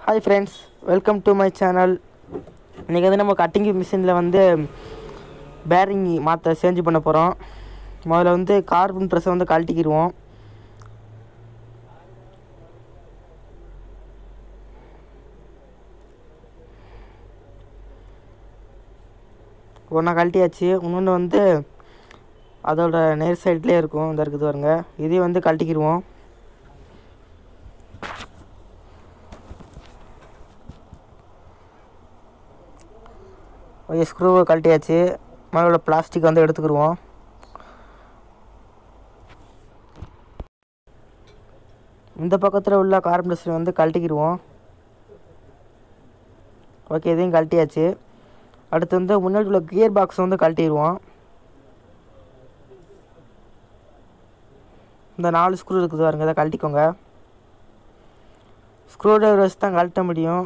hi friends welcome to my channel இன்றைக்கி வந்து நம்ம கட்டிங் மிஷினில் வந்து பேரிங் மாற்ற சேஞ்ச் பண்ண போகிறோம் முதல்ல வந்து கார்பன் ப்ரெஸ்ஸை வந்து கழட்டிக்கிடுவோம் ஒன்றா கழட்டியாச்சு இன்னொன்று வந்து அதோட நேர் சைட்லேயே இருக்கும் இந்த இருக்குது பாருங்க இதையும் வந்து கழட்டிக்கிடுவோம் ஓகே ஸ்க்ரூவை கழட்டியாச்சு மேலே உள்ள பிளாஸ்டிக் வந்து எடுத்துக்கிடுவோம் இந்த பக்கத்தில் உள்ள கார்பன் டஸ்டர் வந்து கழட்டிக்கிடுவோம் ஓகே இதையும் கழட்டியாச்சு அடுத்து வந்து முன்னாடி உள்ள கியர் பாக்ஸ் வந்து கழட்டிடுவோம் இந்த நாலு ஸ்க்ரூ இருக்குது பாருங்க இதை கழட்டிக்கோங்க ஸ்க்ரூ டிரைவர் வச்சு தான் கழட்ட முடியும்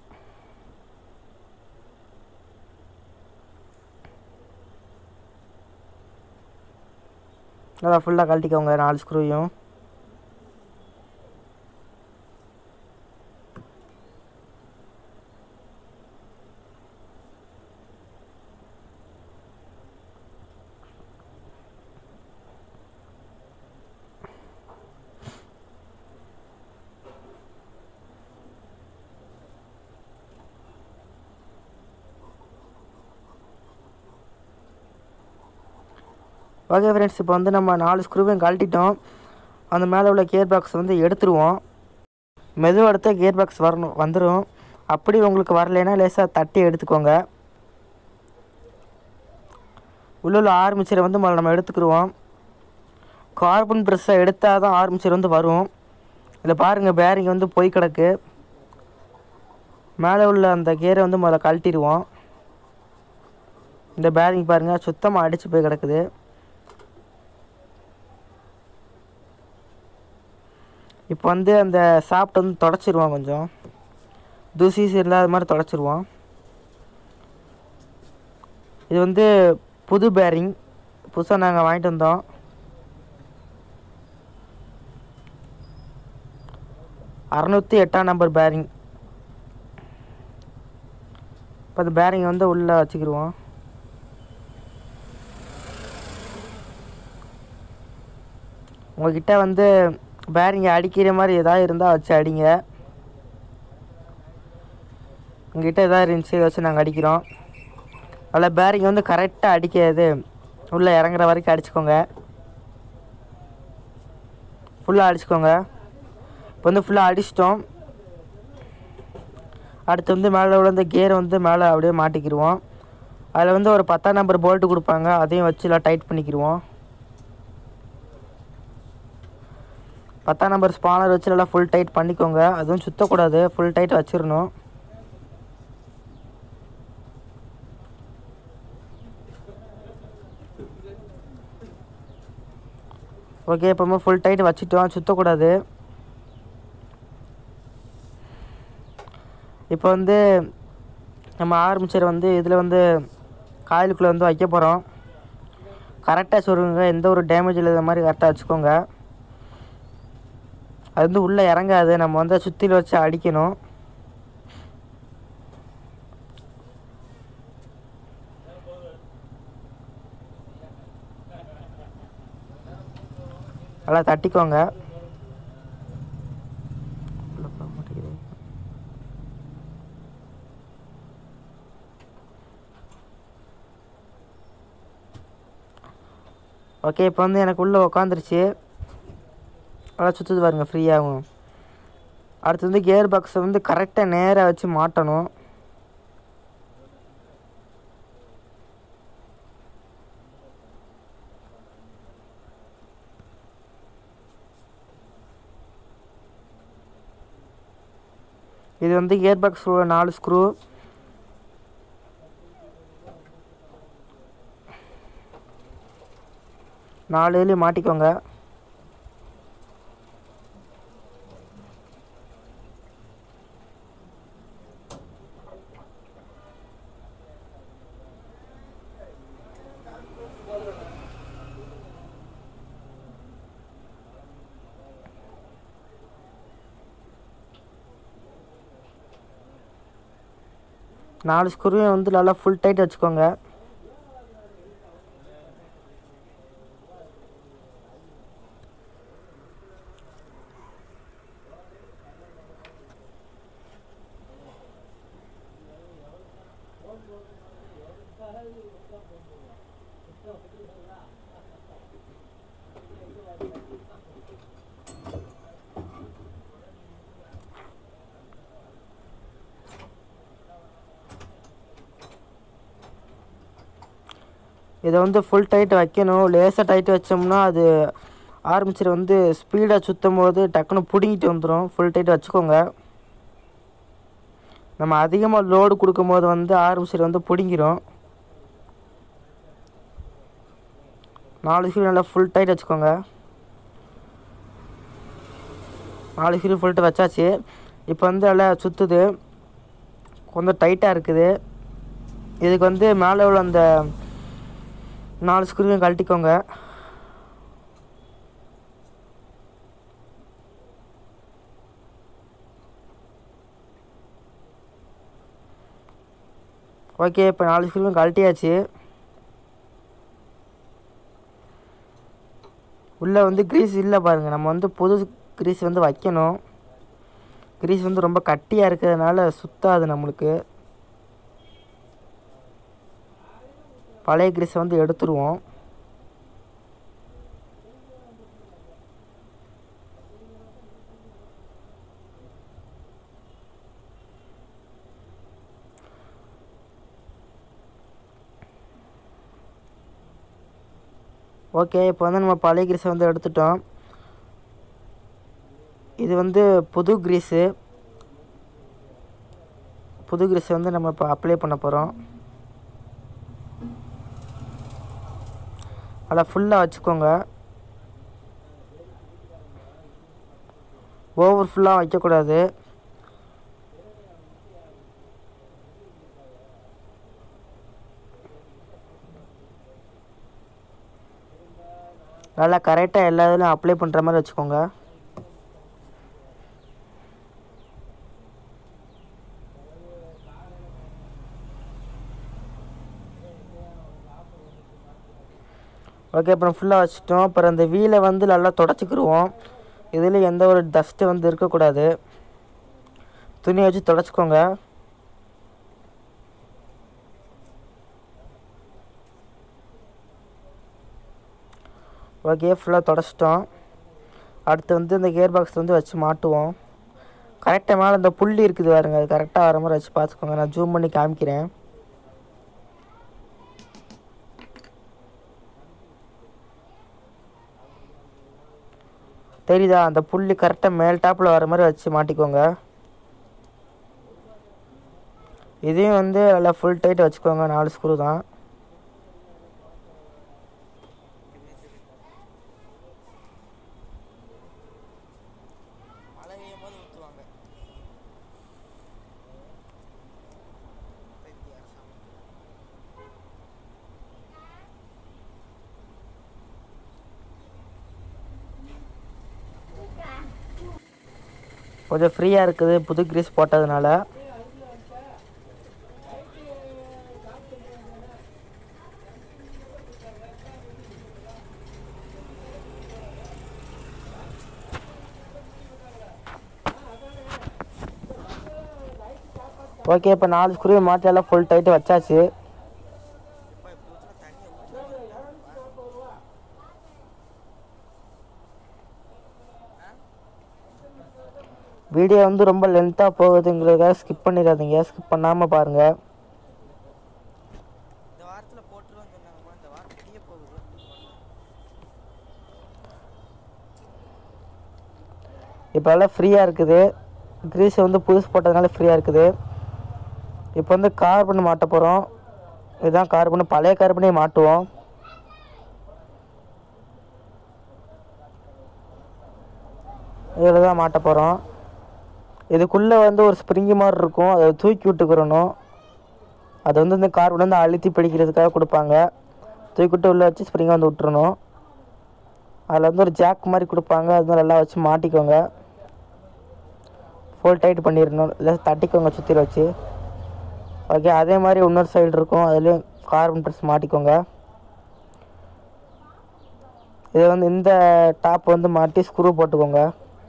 அதான் ஃபுல்லாக கழட்டிக்கோங்க நாலு ஸ்க்ரூவையும் ஓகே ஃப்ரெண்ட்ஸ் இப்போ வந்து நம்ம நாலு ஸ்க்ரூவையும் கழட்டிட்டோம் அந்த மேலே உள்ள கியர் பாக்ஸ் வந்து எடுத்துருவோம் மெதுவாக எடுத்த கியர் பாக்ஸ் வரணும் வந்துடும் அப்படி உங்களுக்கு வரலைன்னா லேசாக தட்டி எடுத்துக்கோங்க உள்ள உள்ள ஆர்மிச்சரை வந்து முதல்ல நம்ம எடுத்துக்கிடுவோம் கார்பன் ப்ரெஸ்ஸை எடுத்தால் தான் ஆர்மிச்சர் வந்து வரும் இதில் பாருங்கள் பேரிங் வந்து போய் கிடக்கு மேலே உள்ள அந்த கியரை வந்து முதல்ல கழட்டிடுவோம் இந்த பேரிங் பாருங்கள் சுத்தமாக அடித்து போய் கிடக்குது இப்போ வந்து அந்த சாப்பிட்டு வந்து தொடச்சிருவோம் கொஞ்சம் தூசிஸ் இல்லாத மாதிரி தொடச்சிருவோம் இது வந்து புது பேரிங் புதுசாக நாங்கள் வாங்கிட்டு வந்தோம் அறநூற்றி எட்டாம் நம்பர் பேரிங் இப்போ அந்த பேரிங்கை வந்து உள்ளே வச்சுக்கிடுவோம் உங்ககிட்ட வந்து பேரிங்கை அடிக்கிற மாதிரி எதாவது இருந்தால் வச்சு அடிங்க உங்ககிட்ட எதாவது இருந்துச்சு வச்சு நாங்கள் அடிக்கிறோம் அதில் பேரிங் வந்து கரெக்டாக அடிக்காது உள்ளே இறங்குற வரைக்கும் அடிச்சுக்கோங்க ஃபுல்லாக அடிச்சுக்கோங்க இப்போ வந்து ஃபுல்லாக அடிச்சிட்டோம் அடுத்து வந்து மேலே உள்ள இந்த கியரை வந்து மேலே அப்படியே மாட்டிக்கிடுவோம் அதில் வந்து ஒரு பத்தாம் நம்பர் போல்ட்டு கொடுப்பாங்க அதையும் வச்சு எல்லாம் டைட் பண்ணிக்கிடுவோம் பத்தாம் நம்பர் ஸ்பானர் வச்சு நல்லா ஃபுல் டைட் பண்ணிக்கோங்க அதுவும் சுற்றக்கூடாது ஃபுல் டைட் வச்சிடணும் ஓகே இப்போ ஃபுல் டைட் வச்சுட்டோம் சுற்றக்கூடாது இப்போ வந்து நம்ம ஆரம்பிச்சர் வந்து இதில் வந்து காயிலுக்குள்ளே வந்து வைக்க போகிறோம் கரெக்டாக சொல்லுங்க எந்த ஒரு டேமேஜ் இல்லாத மாதிரி கரெக்டாக வச்சுக்கோங்க அது வந்து உள்ளே இறங்காது நம்ம வந்து சுற்றில வச்சு அடிக்கணும் நல்லா தட்டிக்கோங்க ஓகே இப்போ வந்து எனக்கு உள்ளே உக்காந்துருச்சு நல்லா சுற்றுது பாருங்க ஃப்ரீயாகும் அடுத்து வந்து கியர் பாக்ஸை வந்து கரெக்டாக நேராக வச்சு மாட்டணும் இது வந்து கியர் பாக்ஸ் நாலு ஸ்க்ரூ நாலு இதுலேயும் மாட்டிக்கோங்க நாலு ஸ்க்ரூவையும் வந்து நல்லா ஃபுல் டைட் வச்சுக்கோங்க இதை வந்து ஃபுல் டைட் வைக்கணும் லேசாக டைட் வச்சோம்னா அது ஆரம்பிச்சிரு வந்து ஸ்பீடாக சுற்றும் போது டக்குன்னு பிடுங்கிட்டு வந்துடும் ஃபுல் டைட் வச்சுக்கோங்க நம்ம அதிகமாக லோடு கொடுக்கும்போது வந்து ஆரம்பிச்சிரு வந்து பிடுங்கிரும் நாலு ஸ்க்ரூ நல்லா ஃபுல் டைட் வச்சுக்கோங்க நாலு ஸ்க்ரூ ஃபுல் டைட் வச்சாச்சு இப்போ வந்து நல்லா சுற்றுது கொஞ்சம் டைட்டாக இருக்குது இதுக்கு வந்து மேலே உள்ள அந்த நாலு ஸ்க்ரூவையும் கழட்டிக்கோங்க ஓகே இப்போ நாலு ஸ்க்ரூவும் கழட்டியாச்சு உள்ளே வந்து க்ரீஸ் இல்லை பாருங்கள் நம்ம வந்து புது க்ரீஸ் வந்து வைக்கணும் க்ரீஸ் வந்து ரொம்ப கட்டியாக இருக்கிறதுனால சுத்தாது நம்மளுக்கு பழைய க்ரீஸை வந்து எடுத்துருவோம் ஓகே இப்போ வந்து நம்ம பழைய கிரீஸை வந்து எடுத்துட்டோம் இது வந்து புது கிரீஸு புது கிரீஸை வந்து நம்ம இப்போ அப்ளை பண்ண போகிறோம் அதில் ஃபுல்லாக வச்சுக்கோங்க ஓவர் ஃபுல்லாக வைக்கக்கூடாது நல்லா கரெக்டாக எல்லா இதுலையும் அப்ளை பண்ணுற மாதிரி வச்சுக்கோங்க ஓகே அப்புறம் ஃபுல்லாக வச்சுட்டோம் அப்புறம் இந்த வீலை வந்து நல்லா தொடச்சிக்கிருவோம் இதில் எந்த ஒரு டஸ்ட்டு வந்து இருக்கக்கூடாது துணி வச்சு தொடச்சிக்கோங்க ஓகே ஃபுல்லாக தொடச்சிட்டோம் அடுத்து வந்து இந்த கியர் பாக்ஸ் வந்து வச்சு மாட்டுவோம் கரெக்டாக மேலே இந்த புள்ளி இருக்குது பாருங்க அது கரெக்டாக வர மாதிரி வச்சு பார்த்துக்கோங்க நான் ஜூம் பண்ணி காமிக்கிறேன் தெரியுதா அந்த புள்ளி கரெக்டாக மேல் டாப்பில் வர மாதிரி வச்சு மாட்டிக்கோங்க இதையும் வந்து நல்லா ஃபுல் டைட் வச்சுக்கோங்க நாலு ஸ்க்ரூ தான் மழை பெய்யும் போது ஊற்றுவாங்க கொஞ்சம் ஃப்ரீயாக இருக்குது புது கிரீஸ் போட்டதுனால ஓகே இப்போ நாலு ஸ்க்ரூ மாற்றி எல்லாம் ஃபுல் டைட்டு வச்சாச்சு இப்போ இப்படி ஊற்றினா தண்ணியை ஊற்றி வீடியோ வந்து ரொம்ப லென்த்தாக போகுதுங்கிறதுக்காக ஸ்கிப் பண்ணிடாதீங்க ஸ்கிப் பண்ணாமல் பாருங்கள் இந்த வாரத்தில் போட்டுருவோன்னு சொன்னாங்கம்மா இந்த வாரம் முடிய போகுது இப்போ எல்லாம் ஃப்ரீயாக இருக்குது கிரீஸ் வந்து புதுசு போட்டதுனால ஃப்ரீயாக இருக்குது இப்போ வந்து கார்பன் மாட்ட போகிறோம் இதுதான் கார்பன் பழைய கார்பனே மாட்டுவோம் இதில் தான் மாட்ட போகிறோம் இதுக்குள்ளே வந்து ஒரு ஸ்ப்ரிங்கு மாதிரி இருக்கும் அதை தூக்கி விட்டுக்கிறணும் அது வந்து இந்த கார்பன் வந்து அழுத்தி பிடிக்கிறதுக்காக கொடுப்பாங்க தூக்கி விட்டு உள்ளே வச்சு ஸ்ப்ரிங்கை வந்து விட்டுறணும் அதில் வந்து ஒரு ஜாக் மாதிரி கொடுப்பாங்க அது மாதிரி நல்லா வச்சு மாட்டிக்கோங்க ஃபுல் டைட் பண்ணிடணும் இல்லை தட்டிக்கோங்க சுற்றி வச்சு ஓகே அதே மாதிரி இன்னொரு சைடு இருக்கும் அதுலேயும் கார்பன் ப்ரெஸ் மாட்டிக்கோங்க இது வந்து இந்த டாப் வந்து மாட்டி ஸ்க்ரூ போட்டுக்கோங்க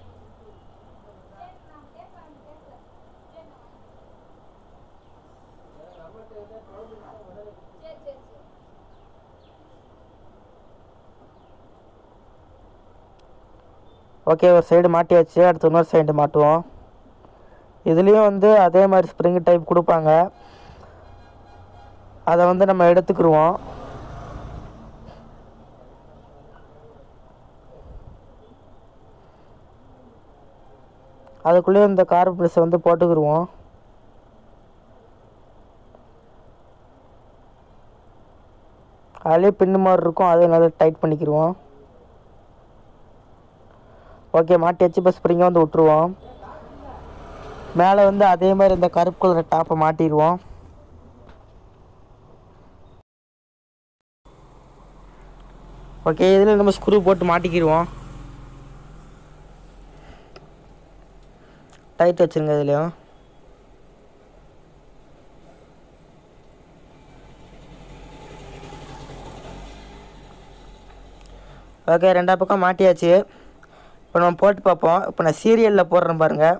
ஓகே ஒரு சைடு மாட்டியாச்சு அடுத்து இன்னொரு சைடு மாட்டுவோம் இதுலேயும் வந்து அதே மாதிரி ஸ்ப்ரிங் டைப் கொடுப்பாங்க அதை வந்து நம்ம எடுத்துக்கிருவோம் அதுக்குள்ளேயே இந்த கார்பன் ப்ளஸை வந்து போட்டுக்கிருவோம் அதுலேயே பின்னு மாதிரி இருக்கும் அதையும் நல்லா டைட் பண்ணிக்கிருவோம் ஓகே மாட்டியாச்சு இப்போ ஸ்ப்ரிங்கை வந்து விட்டுருவோம் மேலே வந்து அதே மாதிரி இந்த கருப்பு கலர் டாப்பை மாட்டிடுவோம் ஓகே இதில் நம்ம ஸ்க்ரூ போட்டு மாட்டிக்கிடுவோம் டைட் வச்சுருங்க இதுலேயும் ஓகே ரெண்டா பக்கம் மாட்டியாச்சு இப்போ நம்ம போட்டு பார்ப்போம் இப்போ நான் சீரியலில் போடுறேன் பாருங்கள்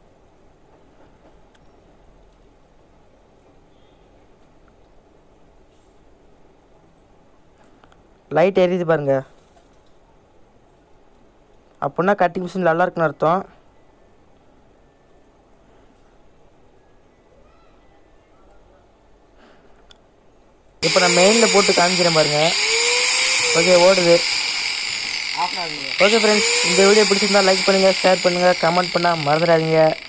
லைட் எரியுது பாருங்க அப்படின்னா கட்டிங் மிஷின் நல்லா இருக்குன்னு அர்த்தம் இப்போ நான் மெயினில் போட்டு காமிக்கிறேன் பாருங்க ஓகே ஓடுது ஆஃப் ஆகுது ஓகே ஃப்ரெண்ட்ஸ் இந்த வீடியோ பிடிச்சிருந்தா லைக் பண்ணுங்கள் ஷேர் பண்ணுங்கள் கமெண்ட் பண்ணால் மறந்துடாதீங்க